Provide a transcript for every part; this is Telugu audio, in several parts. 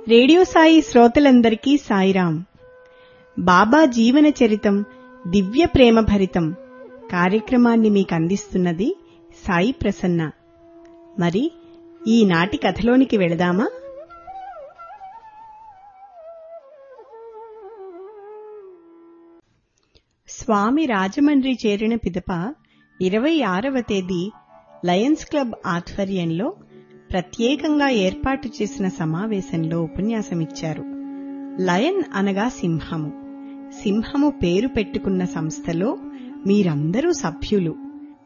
రేడియో సాయి శ్రోతలందరికీ సాయిరాం బాబా జీవన చరితం దివ్య ప్రేమ భరితం కార్యక్రమాన్ని మీకు అందిస్తున్నది సాయి ప్రసన్న మరి ఈనాటి కథలోనికి వెళదామా స్వామి రాజమండ్రి చేరిన పిదప ఇరవై ఆరవ తేదీ లయన్స్ క్లబ్ ఆధ్వర్యంలో ప్రత్యేకంగా ఏర్పాటు చేసిన సమావేశంలో ఉపన్యాసమిచ్చారు లయన్ అనగా సింహము సింహము పేరు పెట్టుకున్న సంస్థలో మీరందరూ సభ్యులు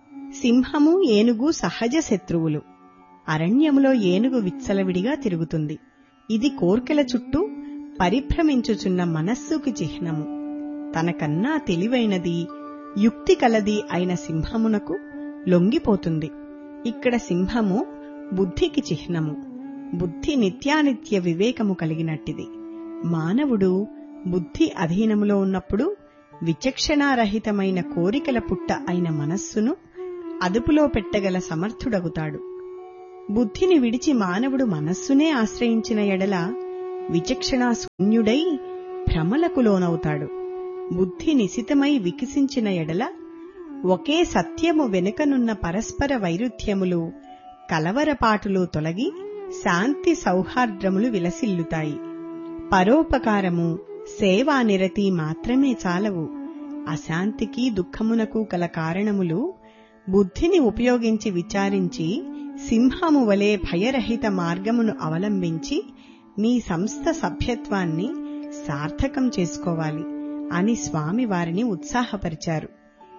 సింహము ఏనుగు సహజ శత్రువులు అరణ్యములో ఏనుగు విచ్చలవిడిగా తిరుగుతుంది ఇది కోర్కెల చుట్టూ పరిభ్రమించుచున్న మనస్సుకి చిహ్నము తనకన్నా తెలివైనది యుక్తి కలది అయిన సింహమునకు లొంగిపోతుంది ఇక్కడ సింహము బుద్ధికి చిహ్నము బుద్ధి నిత్యానిత్య వివేకము కలిగినట్టిది మానవుడు బుద్ధి అధీనములో ఉన్నప్పుడు విచక్షణారహితమైన కోరికల పుట్ట అయిన మనస్సును అదుపులో పెట్టగల సమర్థుడగుతాడు బుద్ధిని విడిచి మానవుడు మనస్సునే ఆశ్రయించిన ఎడల విచక్షణా శూన్యుడై భ్రమలకు లోనవుతాడు బుద్ధి నిశితమై వికసించిన ఎడల ఒకే సత్యము వెనుకనున్న పరస్పర వైరుధ్యములు కలవరపాటులు తొలగి శాంతి సౌహార్ద్రములు విలసిల్లుతాయి పరోపకారము సేవానిరతి మాత్రమే చాలవు అశాంతికి దుఃఖమునకు కల కారణములు బుద్ధిని ఉపయోగించి విచారించి సింహము వలె భయరహిత మార్గమును అవలంబించి మీ సంస్థ సభ్యత్వాన్ని సార్థకం చేసుకోవాలి అని స్వామి వారిని ఉత్సాహపరిచారు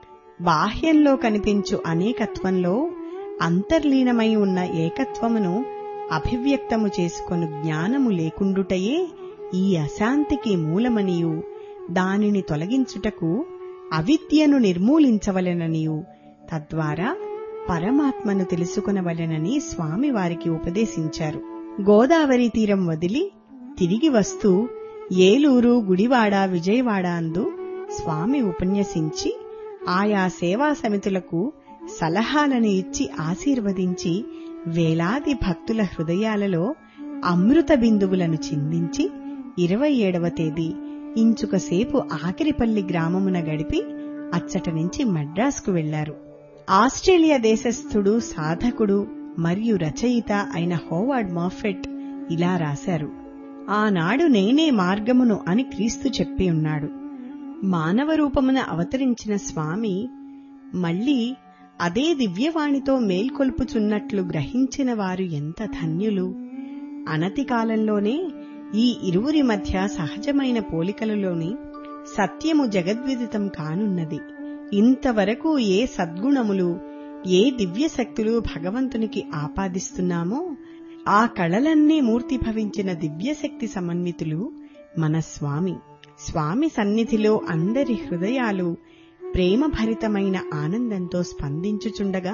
బాహ్యంలో కనిపించు అనేకత్వంలో అంతర్లీనమై ఉన్న ఏకత్వమును అభివ్యక్తము చేసుకొను జ్ఞానము లేకుండుటయే ఈ అశాంతికి మూలమనియు దానిని తొలగించుటకు అవిద్యను నిర్మూలించవలెననియు తద్వారా పరమాత్మను తెలుసుకునవలెనని స్వామి వారికి ఉపదేశించారు గోదావరి తీరం వదిలి తిరిగి వస్తూ ఏలూరు గుడివాడ విజయవాడ అందు స్వామి ఉపన్యసించి ఆయా సేవా సమితులకు సలహాలను ఇచ్చి ఆశీర్వదించి వేలాది భక్తుల హృదయాలలో అమృత బిందువులను చిందించి ఇరవై ఏడవ తేదీ ఇంచుకసేపు ఆకిరిపల్లి గ్రామమున గడిపి అచ్చట నుంచి మద్రాసుకు వెళ్లారు ఆస్ట్రేలియా దేశస్థుడు సాధకుడు మరియు రచయిత అయిన హోవార్డ్ మాఫెట్ ఇలా రాశారు ఆనాడు నేనే మార్గమును అని క్రీస్తు చెప్పి ఉన్నాడు మానవ రూపమున అవతరించిన స్వామి మళ్లీ అదే దివ్యవాణితో మేల్కొల్పుచున్నట్లు గ్రహించిన వారు ఎంత ధన్యులు అనతి కాలంలోనే ఈ ఇరువురి మధ్య సహజమైన పోలికలలోని సత్యము జగద్విదితం కానున్నది ఇంతవరకు ఏ సద్గుణములు ఏ దివ్యశక్తులు భగవంతునికి ఆపాదిస్తున్నామో ఆ కళలన్నీ మూర్తిభవించిన దివ్యశక్తి సమన్వితులు మన స్వామి స్వామి సన్నిధిలో అందరి హృదయాలు ప్రేమభరితమైన ఆనందంతో స్పందించుచుండగా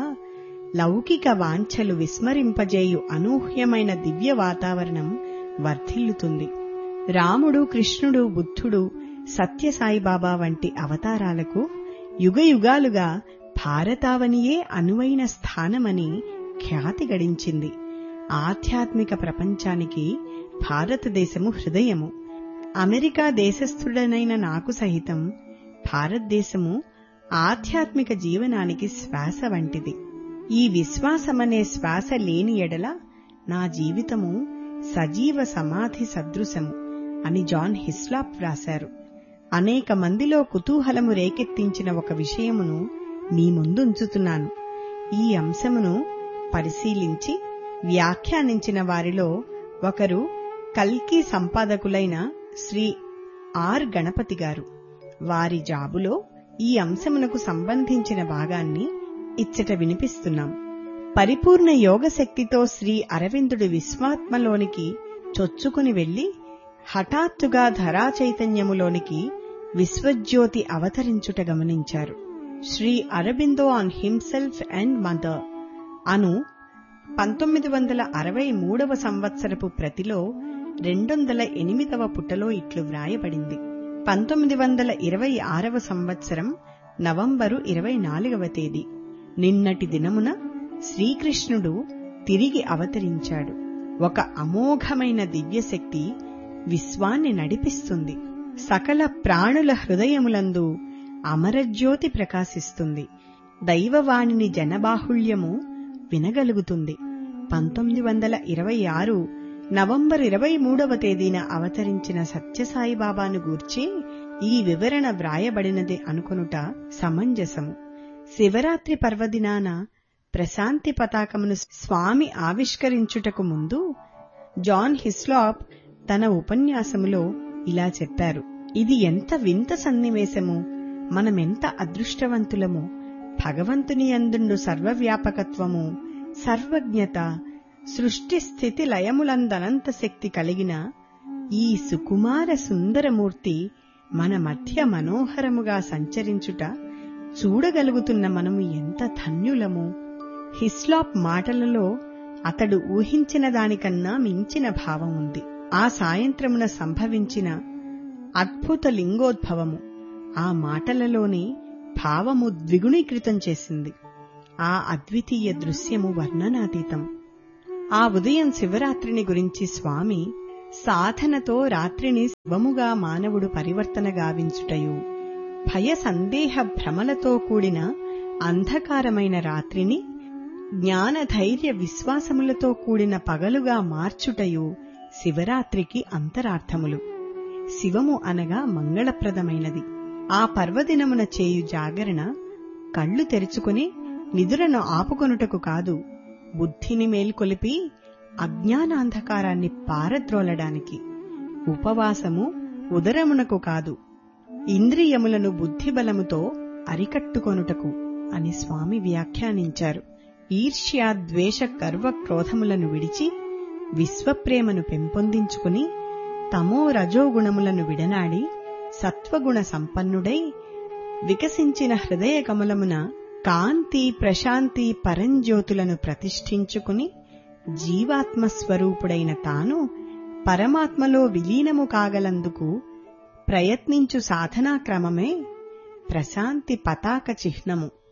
లౌకిక వాంఛలు విస్మరింపజేయు అనూహ్యమైన దివ్య వాతావరణం వర్ధిల్లుతుంది రాముడు కృష్ణుడు బుద్ధుడు సత్యసాయిబాబా వంటి అవతారాలకు యుగయుగాలుగా భారతావనియే అనువైన స్థానమని ఖ్యాతి గడించింది ఆధ్యాత్మిక ప్రపంచానికి భారతదేశము హృదయము అమెరికా దేశస్థుడనైన నాకు సహితం భారతదేశము ఆధ్యాత్మిక జీవనానికి శ్వాస వంటిది ఈ విశ్వాసమనే శ్వాస లేని ఎడల నా జీవితము సజీవ సమాధి సదృశము అని జాన్ హిస్లాప్ వ్రాశారు అనేక మందిలో కుతూహలము రేకెత్తించిన ఒక విషయమును మీ ముందుంచుతున్నాను ఈ అంశమును పరిశీలించి వ్యాఖ్యానించిన వారిలో ఒకరు కల్కి సంపాదకులైన శ్రీ ఆర్ గణపతి గారు వారి జాబులో ఈ అంశమునకు సంబంధించిన భాగాన్ని ఇచ్చట వినిపిస్తున్నాం పరిపూర్ణ యోగశక్తితో శ్రీ అరవిందుడు విశ్వాత్మలోనికి చొచ్చుకుని వెళ్లి హఠాత్తుగా ధరా చైతన్యములోనికి విశ్వజ్యోతి అవతరించుట గమనించారు Shri Aurobindo on himself and mother అను పంతొమ్మిది వందల అరవై మూడవ సంవత్సరపు ప్రతిలో రెండొందల ఎనిమిదవ పుటలో ఇట్లు వ్రాయబడింది పంతొమ్మిది వందల ఇరవై ఆరవ సంవత్సరం నవంబరు ఇరవై నాలుగవ తేదీ నిన్నటి దినమున శ్రీకృష్ణుడు తిరిగి అవతరించాడు ఒక అమోఘమైన దివ్యశక్తి విశ్వాన్ని నడిపిస్తుంది సకల ప్రాణుల హృదయములందు అమరజ్యోతి ప్రకాశిస్తుంది దైవవాణిని జనబాహుళ్యము వినగలుగుతుంది పంతొమ్మిది వందల ఇరవై ఆరు నవంబర్ ఇరవై మూడవ తేదీన అవతరించిన సత్యసాయిబాబాను గూర్చి ఈ వివరణ వ్రాయబడినది అనుకొనుట సమంజసము శివరాత్రి పర్వదినాన ప్రశాంతి పతాకమును స్వామి ఆవిష్కరించుటకు ముందు జాన్ హిస్లాప్ తన ఉపన్యాసములో ఇలా చెప్పారు ఇది ఎంత వింత సన్నివేశము మనమెంత అదృష్టవంతులము భగవంతుని అందుండు సర్వవ్యాపకత్వము సర్వజ్ఞత సృష్టి స్థితి లయములందనంత శక్తి కలిగిన ఈ సుకుమార సుందరమూర్తి మన మధ్య మనోహరముగా సంచరించుట చూడగలుగుతున్న మనము ఎంత ధన్యులము హిస్లాప్ మాటలలో అతడు ఊహించిన దానికన్నా మించిన భావం ఉంది ఆ సాయంత్రమున సంభవించిన అద్భుత లింగోద్భవము ఆ మాటలలోని భావము ద్విగుణీకృతం చేసింది ఆ అద్వితీయ దృశ్యము వర్ణనాతీతం ఆ ఉదయం శివరాత్రిని గురించి స్వామి సాధనతో రాత్రిని శివముగా మానవుడు పరివర్తన గావించుటయు భయ సందేహ భ్రమలతో కూడిన అంధకారమైన రాత్రిని జ్ఞాన ధైర్య విశ్వాసములతో కూడిన పగలుగా మార్చుటయు శివరాత్రికి అంతరార్థములు శివము అనగా మంగళప్రదమైనది ఆ పర్వదినమున చేయు జాగరణ కళ్ళు తెరుచుకుని నిదురను ఆపుకొనుటకు కాదు బుద్ధిని మేల్కొలిపి అజ్ఞానాంధకారాన్ని పారద్రోలడానికి ఉపవాసము ఉదరమునకు కాదు ఇంద్రియములను బుద్ధిబలముతో అరికట్టుకొనుటకు అని స్వామి వ్యాఖ్యానించారు ఈర్ష్య ద్వేష కర్వ క్రోధములను విడిచి విశ్వప్రేమను పెంపొందించుకుని తమో రజోగుణములను విడనాడి సత్వగుణ సంపన్నుడై వికసించిన హృదయ కమలమున కాంతి ప్రశాంతి పరంజ్యోతులను ప్రతిష్ఠించుకుని జీవాత్మస్వరూపుడైన తాను పరమాత్మలో విలీనము కాగలందుకు ప్రయత్నించు సాధనా క్రమమే ప్రశాంతి పతాక చిహ్నము